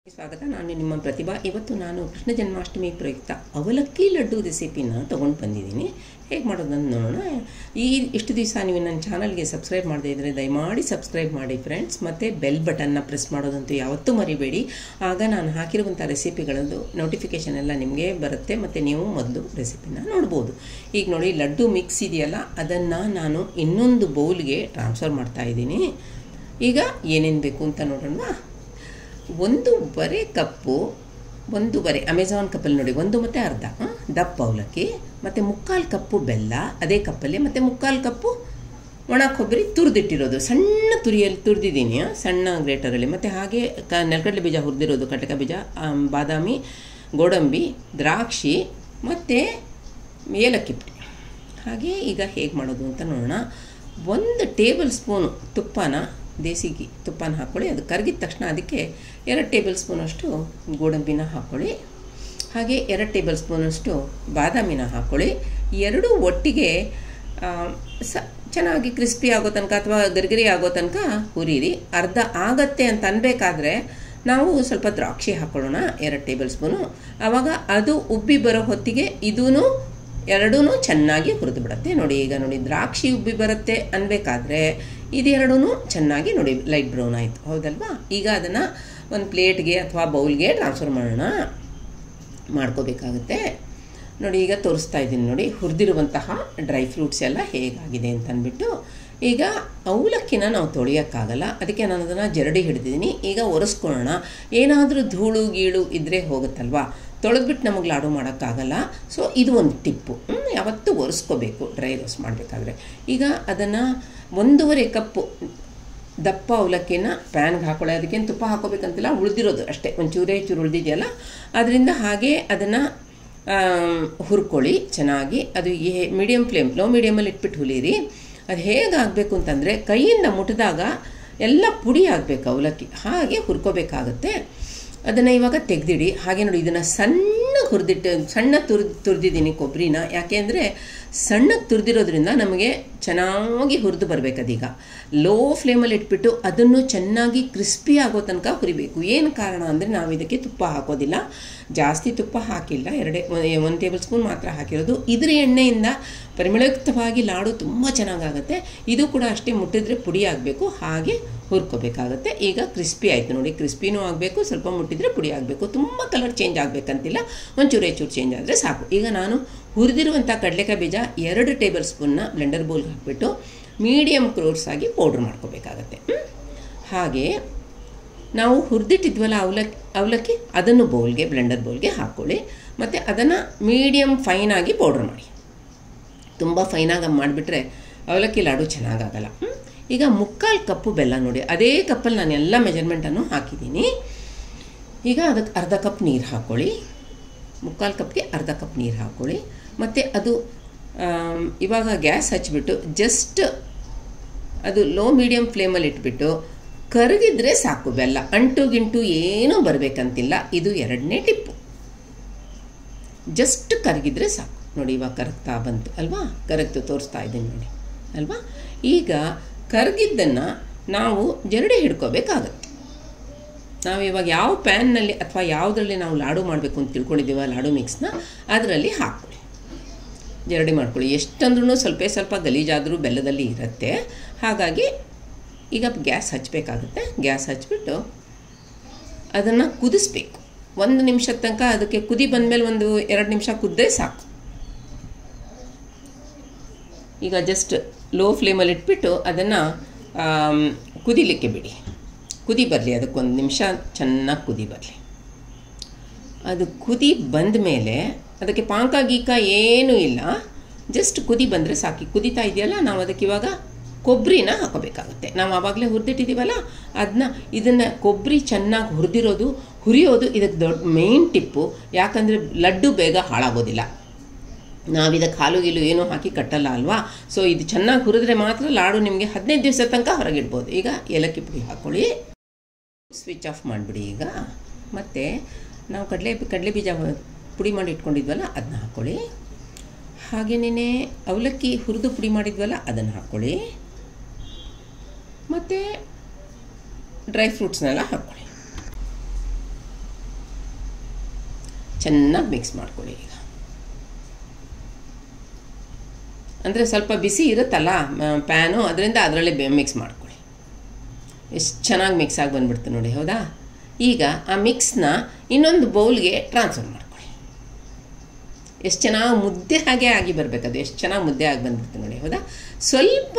ಸ್ವಾಗತ ನಾನು ನಿಮ್ಮ ಪ್ರತಿಭಾ ಇವತ್ತು ನಾನು ಕೃಷ್ಣ ಜನ್ಮಾಷ್ಟಮಿ ಪ್ರಯುಕ್ತ ಅವಲಕ್ಕಿ ಲಡ್ಡು ರೆಸಿಪಿನ ತೊಗೊಂಡು ಬಂದಿದ್ದೀನಿ ಹೇಗೆ ಮಾಡೋದನ್ನು ನೋಡೋಣ ಈ ಇಷ್ಟು ದಿವಸ ನೀವು ನನ್ನ ಚಾನಲ್ಗೆ ಸಬ್ಸ್ಕ್ರೈಬ್ ಮಾಡದೇ ಇದ್ದರೆ ದಯಮಾಡಿ ಸಬ್ಸ್ಕ್ರೈಬ್ ಮಾಡಿ ಫ್ರೆಂಡ್ಸ್ ಮತ್ತು ಬೆಲ್ ಬಟನ್ನ ಪ್ರೆಸ್ ಮಾಡೋದಂತೂ ಯಾವತ್ತೂ ಮರಿಬೇಡಿ ಆಗ ನಾನು ಹಾಕಿರುವಂಥ ರೆಸಿಪಿಗಳದ್ದು ನೋಟಿಫಿಕೇಷನ್ ಎಲ್ಲ ನಿಮಗೆ ಬರುತ್ತೆ ಮತ್ತು ನೀವು ಮೊದಲು ರೆಸಿಪಿನ ನೋಡ್ಬೋದು ಈಗ ನೋಡಿ ಲಡ್ಡು ಮಿಕ್ಸ್ ಇದೆಯಲ್ಲ ಅದನ್ನು ನಾನು ಇನ್ನೊಂದು ಬೌಲ್ಗೆ ಟ್ರಾನ್ಸ್ಫರ್ ಮಾಡ್ತಾ ಇದ್ದೀನಿ ಈಗ ಏನೇನು ಬೇಕು ಅಂತ ನೋಡೋಣ ಒಂದೂವರೆ ಕಪ್ಪು ಒಂದೂವರೆ ಅಮೆಝಾನ್ ಕಪ್ಪಲ್ಲಿ ನೋಡಿ ಒಂದು ಮತ್ತು ಅರ್ಧ ಆ, ದಪ್ಪ ಅವಲಕ್ಕಿ ಮತ್ತು ಮುಕ್ಕಾಲು ಕಪ್ಪು ಬೆಲ್ಲ ಅದೇ ಕಪ್ಪಲ್ಲಿ ಮತ್ತು ಮುಕ್ಕಾಲು ಕಪ್ಪು ಒಣ ಕೊಬ್ಬರಿ ತುರಿದಿಟ್ಟಿರೋದು ಸಣ್ಣ ತುರಿಯಲ್ಲಿ ತುರಿದಿದ್ದೀನಿ ಆ, ಸಣ್ಣ ಗ್ರೇಟರಲ್ಲಿ ಮತ್ತು ಹಾಗೆ ಕ ನೆಲಗಡಲೆ ಬೀಜ ಹುರಿದಿರೋದು ಕಟಕ ಬೀಜ ಆಮ್, ಬಾದಾಮಿ ಗೋಡಂಬಿ ದ್ರಾಕ್ಷಿ ಮತ್ತು ಏಲಕ್ಕಿ ಪುಡಿ ಹಾಗೆ ಈಗ ಹೇಗೆ ಮಾಡೋದು ಅಂತ ನೋಡೋಣ ಒಂದು ಟೇಬಲ್ ಸ್ಪೂನು ತುಪ್ಪನ ದೇಸಿ ಘೀ ತುಪ್ಪನ ಹಾಕ್ಕೊಳ್ಳಿ ಅದು ಕರಗಿದ ತಕ್ಷಣ ಅದಕ್ಕೆ ಎರಡು ಟೇಬಲ್ ಸ್ಪೂನಷ್ಟು ಗೋಡಂಬಿನ ಹಾಕ್ಕೊಳ್ಳಿ ಹಾಗೆ ಎರಡು ಟೇಬಲ್ ಸ್ಪೂನಷ್ಟು ಬಾದಾಮಿನ ಹಾಕ್ಕೊಳ್ಳಿ ಎರಡೂ ಒಟ್ಟಿಗೆ ಆ, ಸ ಚೆನ್ನಾಗಿ ಕ್ರಿಸ್ಪಿ ಆಗೋ ತನಕ ಅಥವಾ ಗರಿಗರಿ ಆಗೋ ತನಕ ಹುರಿರಿ ಅರ್ಧ ಆಗತ್ತೆ ಅಂತ ಅನ್ಬೇಕಾದ್ರೆ ನಾವು ಸ್ವಲ್ಪ ದ್ರಾಕ್ಷಿ ಹಾಕ್ಕೊಳ್ಳೋಣ ಎರಡು ಟೇಬಲ್ ಸ್ಪೂನು ಆವಾಗ ಅದು ಉಬ್ಬಿ ಬರೋ ಹೊತ್ತಿಗೆ ಇದೂ ಎರಡೂ ಚೆನ್ನಾಗಿ ಹುರಿದು ಬಿಡುತ್ತೆ ನೋಡಿ ಈಗ ನೋಡಿ ದ್ರಾಕ್ಷಿ ಉಬ್ಬಿ ಬರುತ್ತೆ ಅನ್ಬೇಕಾದ್ರೆ ಇದೆರಡೂ ಚೆನ್ನಾಗಿ ನೋಡಿ ಲೈಟ್ ಬ್ರೌನ್ ಆಯಿತು ಹೌದಲ್ವಾ ಈಗ ಅದನ್ನು ಒಂದು ಪ್ಲೇಟ್ಗೆ ಅಥವಾ ಬೌಲ್ಗೆ ಟ್ರಾನ್ಸ್ಫರ್ ಮಾಡೋಣ ಮಾಡ್ಕೋಬೇಕಾಗುತ್ತೆ ನೋಡಿ ಈಗ ತೋರಿಸ್ತಾ ಇದ್ದೀನಿ ನೋಡಿ ಹುರಿದಿರುವಂತಹ ಡ್ರೈ ಫ್ರೂಟ್ಸ್ ಎಲ್ಲ ಹೇಗಾಗಿದೆ ಅಂತ ಅಂದ್ಬಿಟ್ಟು ಈಗ ಅವಲಕ್ಕಿನ ನಾವು ತೊಳೆಯೋಕ್ಕಾಗಲ್ಲ ಅದಕ್ಕೆ ನಾನು ಅದನ್ನು ಜರಡಿ ಹಿಡಿದಿದ್ದೀನಿ ಈಗ ಒರೆಸ್ಕೊಳ್ಳೋಣ ಏನಾದರೂ ಧೂಳು ಗೀಳು ಇದ್ದರೆ ಹೋಗುತ್ತಲ್ವಾ ತೊಳೆದ್ಬಿಟ್ಟು ನಮಗೆ ಲಾಡು ಮಾಡೋಕ್ಕಾಗಲ್ಲ ಸೊ ಇದು ಒಂದು ಟಿಪ್ಪು ಹ್ಮ್, ಯಾವತ್ತೂ ಒರೆಸ್ಕೋಬೇಕು ಡ್ರೈ ರೋಸ್ಟ್ ಮಾಡಬೇಕಾದ್ರೆ ಈಗ ಅದನ್ನು ಒಂದೂವರೆ ಕಪ್ಪು ದಪ್ಪ ಅವಲಕ್ಕಿನ ಪ್ಯಾನ್ಗೆ ಹಾಕೊಳ್ಳಿ ಅದಕ್ಕೇನು ತುಪ್ಪ ಹಾಕೋಬೇಕಂತಿಲ್ಲ ಉಳಿದಿರೋದು ಅಷ್ಟೇ ಒಂದು ಚೂರೇ ಚೂರು ಉಳಿದಿದೆಯಲ್ಲ ಅದರಿಂದ ಹಾಗೆ ಅದನ್ನು ಹುರ್ಕೊಳ್ಳಿ ಚೆನ್ನಾಗಿ ಅದು ಏ ಮೀಡಿಯಮ್ ಫ್ಲೇಮ್ ಲೋ ಮೀಡಿಯಮಲ್ಲಿ ಇಟ್ಬಿಟ್ಟು ಹುಲಿರಿ ಅದು ಹೇಗಾಗಬೇಕು ಅಂತಂದರೆ ಕೈಯಿಂದ ಮುಟ್ಟಿದಾಗ ಎಲ್ಲ ಪುಡಿ ಆಗಬೇಕು ಅವಲಕ್ಕಿ ಹಾಗೆ ಹುರ್ಕೋಬೇಕಾಗತ್ತೆ ಅದನ್ನು ಇವಾಗ ತೆಗೆದಿಡಿ ಹಾಗೆ ನೋಡಿ ಇದನ್ನು ಸಣ್ಣ ಹುರಿದಿಟ್ಟು ಸಣ್ಣ ತುರ್ ತುರಿದಿದ್ದೀನಿ ಕೊಬ್ಬರಿನ ಯಾಕೆ ಅಂದರೆ ಸಣ್ಣಗೆ ತುರಿದಿರೋದ್ರಿಂದ ನಮಗೆ ಚೆನ್ನಾಗಿ ಹುರಿದು ಬರಬೇಕದೀಗ ಲೋ ಫ್ಲೇಮಲ್ಲಿ ಇಟ್ಬಿಟ್ಟು ಅದನ್ನು ಚೆನ್ನಾಗಿ ಕ್ರಿಸ್ಪಿ ಆಗೋ ತನಕ ಹುರಿಬೇಕು ಏನು ಕಾರಣ ಅಂದರೆ ನಾವು ಇದಕ್ಕೆ ತುಪ್ಪ ಹಾಕೋದಿಲ್ಲ ಜಾಸ್ತಿ ತುಪ್ಪ ಹಾಕಿಲ್ಲ ಎರಡೇ ಒಂದು ಟೇಬಲ್ ಸ್ಪೂನ್ ಮಾತ್ರ ಹಾಕಿರೋದು ಇದ್ರ ಎಣ್ಣೆಯಿಂದ ಪರಿಮಳಯುಕ್ತವಾಗಿ ಲಾಡು ತುಂಬ ಚೆನ್ನಾಗಾಗುತ್ತೆ ಇದು ಕೂಡ ಅಷ್ಟೇ ಮುಟ್ಟಿದ್ರೆ ಪುಡಿ ಆಗಬೇಕು ಹಾಗೆ ಹುರ್ಕೋಬೇಕಾಗತ್ತೆ ಈಗ ಕ್ರಿಸ್ಪಿ ಆಯಿತು ನೋಡಿ ಕ್ರಿಸ್ಪಿನೂ ಆಗಬೇಕು ಸ್ವಲ್ಪ ಮುಟ್ಟಿದ್ರೆ ಪುಡಿ ಆಗಬೇಕು ತುಂಬ ಕಲರ್ ಚೇಂಜ್ ಆಗಬೇಕಂತಿಲ್ಲ ಒಂಚೂರು ಚೂರು ಚೇಂಜ್ ಆದರೆ ಸಾಕು ಈಗ ನಾನು ಹುರಿದಿರುವಂಥ ಕಡಲೆಕಾಯಿ ಬೀಜ ಎರಡು ಟೇಬಲ್ ಸ್ಪೂನ್ನ ಬ್ಲೆಂಡರ್ ಬೌಲ್ಗೆ ಹಾಕಿಬಿಟ್ಟು ಮೀಡಿಯಮ್ ಕ್ರೋರ್ಸ್ ಆಗಿ ಪೌಡ್ರ್ ಮಾಡ್ಕೋಬೇಕಾಗತ್ತೆ ಹ್ಮ್? ಹಾಗೆ ನಾವು ಹುರಿದಿಟ್ಟಿದ್ವಲ್ಲ ಅವಲಕ್ಕಿ ಅವಲಕ್ಕಿ ಅದನ್ನು ಬೌಲ್ಗೆ ಬ್ಲೆಂಡರ್ ಬೌಲ್ಗೆ ಹಾಕ್ಕೊಳ್ಳಿ ಮತ್ತು ಅದನ್ನು ಮೀಡಿಯಮ್ ಫೈನಾಗಿ ಪೌಡ್ರ್ ಮಾಡಿ ತುಂಬ ಫೈನಾಗಿ ಮಾಡಿಬಿಟ್ರೆ ಅವಲಕ್ಕಿ ಲಾಡು ಚೆನ್ನಾಗಾಗಲ್ಲ ಹ್ಮ್? ಈಗ ಮುಕ್ಕಾಲು ಕಪ್ಪು ಬೆಲ್ಲ ನೋಡಿ ಅದೇ ಕಪ್ಪಲ್ಲಿ ನಾನು ಎಲ್ಲ ಮೆಜರ್ಮೆಂಟನ್ನು ಹಾಕಿದ್ದೀನಿ ಈಗ ಅದಕ್ಕೆ ಅರ್ಧ ಕಪ್ ನೀರು ಹಾಕ್ಕೊಳ್ಳಿ ಮುಕ್ಕಾಲು ಕಪ್ಗೆ ಅರ್ಧ ಕಪ್ ನೀರು ಹಾಕ್ಕೊಳ್ಳಿ ಮತ್ತು ಅದು ಆಮ್, ಇವಾಗ ಗ್ಯಾಸ್ ಹಚ್ಬಿಟ್ಟು ಜಸ್ಟ್ ಅದು ಲೋ ಮೀಡಿಯಮ್ ಫ್ಲೇಮಲ್ಲಿ ಇಟ್ಬಿಟ್ಟು ಕರಗಿದ್ರೆ ಸಾಕು ಬೆಲ್ಲ ಅಂಟು ಗಿಂಟು ಏನೂ ಬರಬೇಕಂತಿಲ್ಲ ಇದು ಎರಡನೇ ಟಿಪ್ಪು ಜಸ್ಟ್ ಕರಗಿದ್ರೆ ಸಾಕು ನೋಡಿ ಇವಾಗ ಕರಗ್ತಾ ಬಂತು ಅಲ್ವಾ ಕರಗ್ತು ತೋರಿಸ್ತಾ ಇದ್ದೀನಿ ನೋಡಿ ಅಲ್ವಾ ಈಗ ಕರಗಿದ್ದನ್ನು ನಾವು ಜರಡಿ ಹಿಡ್ಕೋಬೇಕಾಗತ್ತೆ ನಾವು ಇವಾಗ ಯಾವ ಪ್ಯಾನ್ನಲ್ಲಿ ಅಥವಾ ಯಾವುದರಲ್ಲಿ ನಾವು ಲಾಡು ಮಾಡಬೇಕು ಅಂತ ತಿಳ್ಕೊಂಡಿದ್ದೀವ ಲಾಡು ಮಿಕ್ಸ್ನ ಅದರಲ್ಲಿ ಹಾಕ್ಕೊಳ್ಳಿ ಜರಡಿ ಮಾಡ್ಕೊಳ್ಳಿ ಎಷ್ಟಂದ್ರೂ ಸ್ವಲ್ಪ ಸ್ವಲ್ಪ ಗಲೀಜಾದರೂ ಬೆಲ್ಲದಲ್ಲಿ ಇರುತ್ತೆ ಹಾಗಾಗಿ ಈಗ ಗ್ಯಾಸ್ ಹಚ್ಚಬೇಕಾಗುತ್ತೆ ಗ್ಯಾಸ್ ಹಚ್ಬಿಟ್ಟು ಅದನ್ನು ಕುದಿಸ್ಬೇಕು ಒಂದು ನಿಮಿಷದ ತನಕ ಅದಕ್ಕೆ ಕುದಿ ಬಂದಮೇಲೆ ಒಂದು ಎರಡು ನಿಮಿಷ ಕುದ್ದರೆ ಸಾಕು ಈಗ ಜಸ್ಟ್ ಲೋ ಫ್ಲೇಮಲ್ಲಿ ಇಟ್ಬಿಟ್ಟು ಅದನ್ನು ಕುದಿಲಿಕ್ಕೆ ಬಿಡಿ ಕುದಿ ಬರಲಿ ಅದಕ್ಕೊಂದು ನಿಮಿಷ ಚೆನ್ನಾಗಿ ಕುದಿ ಬರಲಿ ಅದು ಕುದಿ ಬಂದ ಮೇಲೆ ಅದಕ್ಕೆ ಪಾಕ ಗೀಕ ಏನೂ ಇಲ್ಲ ಜಸ್ಟ್ ಕುದಿ ಬಂದರೆ ಸಾಕಿ ಕುದಿತಾ ಇದೆಯಲ್ಲ ನಾವು ಅದಕ್ಕೆ ಇವಾಗ ಕೊಬ್ಬರಿನ ಹಾಕೋಬೇಕಾಗುತ್ತೆ ನಾವು ಆವಾಗಲೇ ಹುರಿದಿಟ್ಟಿದ್ದೀವಲ್ಲ ಅದನ್ನ ಇದನ್ನು ಕೊಬ್ಬರಿ ಚೆನ್ನಾಗಿ ಹುರಿದಿರೋದು ಹುರಿಯೋದು ಇದಕ್ಕೆ ದೊಡ್ಡ ಮೇನ್ ಟಿಪ್ಪು ಯಾಕಂದರೆ ಲಡ್ಡು ಬೇಗ ಹಾಳಾಗೋದಿಲ್ಲ ನಾವು ಇದಕ್ಕೆ ಹಾಲು ಗೀಲು ಏನೂ ಹಾಕಿ ಕಟ್ಟಲ್ಲ ಅಲ್ವಾ ಸೊ ಇದು ಚೆನ್ನಾಗಿ ಹುರಿದ್ರೆ ಮಾತ್ರ ಲಾಡು ನಿಮಗೆ ಹದಿನೈದು ದಿವಸ ತನಕ ಹೊರಗಿಡ್ಬೋದು ಈಗ ಏಲಕ್ಕಿ ಪುಡಿ ಹಾಕ್ಕೊಳ್ಳಿ ಸ್ವಿಚ್ ಆಫ್ ಮಾಡಿಬಿಡಿ ಈಗ ಮತ್ತು ನಾವು ಕಡಲೆ ಕಡಲೆ ಬೀಜ ಪುಡಿ ಮಾಡಿ ಇಟ್ಕೊಂಡಿದ್ವಲ್ಲ ಅದನ್ನ ಹಾಕ್ಕೊಳ್ಳಿ ಹಾಗೆಯೇ ಅವಲಕ್ಕಿ ಹುರಿದು ಪುಡಿ ಮಾಡಿದ್ವಲ್ಲ ಅದನ್ನು ಹಾಕ್ಕೊಳ್ಳಿ ಮತ್ತು ಡ್ರೈ ಫ್ರೂಟ್ಸ್ನೆಲ್ಲ ಹಾಕ್ಕೊಳ್ಳಿ ಚೆನ್ನಾಗಿ ಮಿಕ್ಸ್ ಮಾಡ್ಕೊಳ್ಳಿ ಈಗ ಅಂದರೆ ಸ್ವಲ್ಪ ಬಿಸಿ ಇರುತ್ತಲ್ಲ ಪ್ಯಾನು ಅದರಿಂದ ಅದರಲ್ಲೇ ಮಿಕ್ಸ್ ಮಾಡ್ಕೊಳ್ಳಿ ಎಷ್ಟು ಚೆನ್ನಾಗಿ ಮಿಕ್ಸ್ ಆಗಿ ಬಂದ್ಬಿಡ್ತು ನೋಡಿ ಹೌದಾ ಈಗ ಆ ಮಿಕ್ಸ್ನ ಇನ್ನೊಂದು ಬೌಲ್ಗೆ ಟ್ರಾನ್ಸ್ಫರ್ ಮಾಡ್ಕೊಳ್ಳಿ ಎಷ್ಟು ಚೆನ್ನಾಗಿ ಮುದ್ದೆ ಹಾಗೆ ಆಗಿ ಬರಬೇಕು ಅದು ಎಷ್ಟು ಚೆನ್ನಾಗಿ ಮುದ್ದೆ ಆಗಿ ಬಂದ್ಬಿಡ್ತು ನೋಡಿ ಹೌದಾ ಸ್ವಲ್ಪ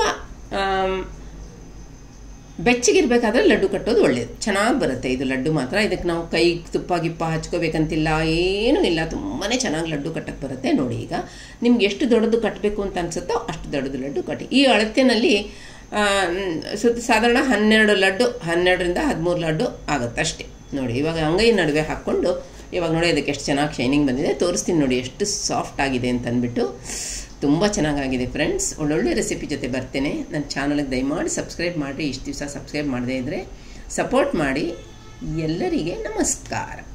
ಬೆಚ್ಚಗಿರ್ಬೇಕಾದ್ರೆ ಲಡ್ಡು ಕಟ್ಟೋದು ಒಳ್ಳೆಯದು ಚೆನ್ನಾಗಿ ಬರುತ್ತೆ ಇದು ಲಡ್ಡು ಮಾತ್ರ ಇದಕ್ಕೆ ನಾವು ಕೈ ತುಪ್ಪ ಗಿಪ್ಪ ಹಚ್ಕೋಬೇಕಂತಿಲ್ಲ ಏನೂ ಇಲ್ಲ ತುಂಬಾ ಚೆನ್ನಾಗಿ ಲಡ್ಡು ಕಟ್ಟಕ್ಕೆ ಬರುತ್ತೆ ನೋಡಿ ಈಗ ನಿಮ್ಗೆ ಎಷ್ಟು ದೊಡ್ಡದು ಕಟ್ಟಬೇಕು ಅಂತ ಅನ್ಸುತ್ತೋ ಅಷ್ಟು ದೊಡ್ಡದು ಲಡ್ಡು ಕಟ್ಟಿ ಈ ಅಳತೆನಲ್ಲಿ ಸುತ್ತ ಸಾಧಾರಣ ಹನ್ನೆರಡು ಲಡ್ಡು ಹನ್ನೆರಡರಿಂದ ಹದಿಮೂರು ಲಡ್ಡು ಆಗುತ್ತೆ ಅಷ್ಟೇ ನೋಡಿ ಇವಾಗ ಅಂಗೈ ನಡುವೆ ಹಾಕ್ಕೊಂಡು ಇವಾಗ ನೋಡಿ ಅದಕ್ಕೆ ಎಷ್ಟು ಚೆನ್ನಾಗಿ ಶೈನಿಂಗ್ ಬಂದಿದೆ ತೋರಿಸ್ತೀನಿ ನೋಡಿ ಎಷ್ಟು ಸಾಫ್ಟ್ ಆಗಿದೆ ಅಂತ ಅಂದ್ಬಿಟ್ಟು ತುಂಬ ಚೆನ್ನಾಗಾಗಿದೆ ಫ್ರೆಂಡ್ಸ್ ಒಳ್ಳೊಳ್ಳೆ ರೆಸಿಪಿ ಜೊತೆ ಬರ್ತೇನೆ ನನ್ನ ಚಾನಲ್ಗೆ ದಯಮಾಡಿ ಸಬ್ಸ್ಕ್ರೈಬ್ ಮಾಡಿರಿ ಇಷ್ಟು ದಿವಸ ಸಬ್ಸ್ಕ್ರೈಬ್ ಮಾಡದೇ ಇದ್ದರೆ ಸಪೋರ್ಟ್ ಮಾಡಿ ಎಲ್ಲರಿಗೆ ನಮಸ್ಕಾರ